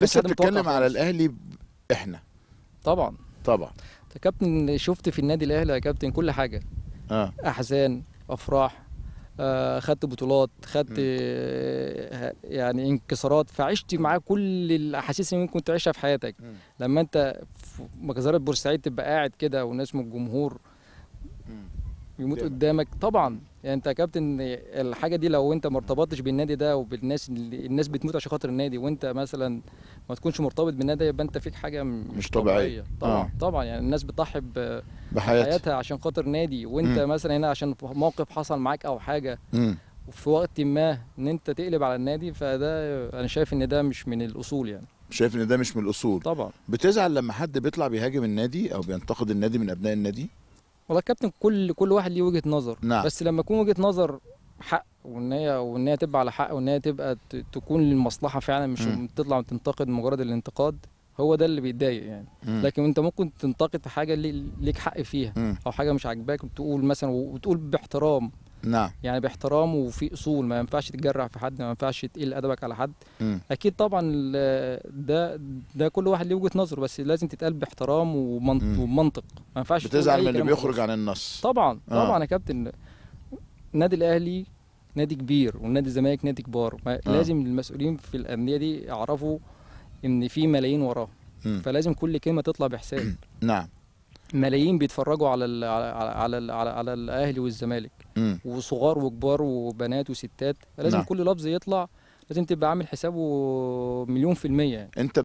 لسه حد متوقع بتتكلم على خالص. الاهلي ب- احنا طبعا طبعا يا كابتن شفت في النادي الاهلي يا كابتن كل حاجه اه احزان افراح آه، خدت بطولات خدت آه، يعني انكسارات فعشت معاه كل الاحاسيس اللي ممكن تعيشها في حياتك مم. لما انت في مجزره بورسعيد تبقى قاعد كده والناس من الجمهور مم. يموت قدامك. قدامك طبعا يعني انت يا كابتن الحاجه دي لو انت ما ارتبطتش بالنادي ده وبالناس اللي الناس بتموت عشان خاطر النادي وانت مثلا ما تكونش مرتبط بالنادي ده يبقى انت فيك حاجه م- مش طبيعية. طبعا آه. طبعا يعني الناس بتضحي ب- بحياتي بحياتها عشان خاطر نادي وانت مم. مثلا هنا عشان في موقف حصل معاك او حاجه مم. وفي وقت ما ان انت تقلب على النادي فده انا شايف ان ده مش من الاصول يعني شايف ان ده مش من الاصول طبعا بتزعل لما حد بيطلع بيهاجم النادي او بينتقد النادي من ابناء النادي والله يا كابتن كل كل واحد ليه وجهه نظر نعم. بس لما يكون وجهه نظر حق وان هي وان هي تبقى على حق وان هي تبقى ت- تكون للمصلحه فعلا مش مم. تطلع وتنتقد مجرد الانتقاد هو ده اللي بيتضايق يعني مم. لكن انت ممكن تنتقد في حاجه لي- ليك حق فيها مم. او حاجه مش عاجباك وتقول مثلا وتقول باحترام نعم يعني باحترام وفي اصول ما ينفعش تتجرح في حد ما ينفعش تقل ادبك على حد مم. اكيد طبعا ال- ده ده كل واحد ليه وجهه نظر بس لازم تتقال باحترام ومنطق, مم. ومنطق ما ينفعش تقول بتزعل أي من اللي كلام بيخرج وخلاص. عن النص طبعا آه. طبعا يا كابتن النادي الاهلي نادي كبير والنادي الزمالك نادي كبار ما آه. لازم المسؤولين في الانديه دي يعرفوا ان في ملايين وراه مم. فلازم كل كلمه تطلع بحساب نعم ملايين بيتفرجوا على ال على على على, على, على الاهلي والزمالك مم. وصغار وكبار وبنات وستات فلازم نعم. كل لفظ يطلع لازم تبقى عامل حسابه مليون في المية يعني. انت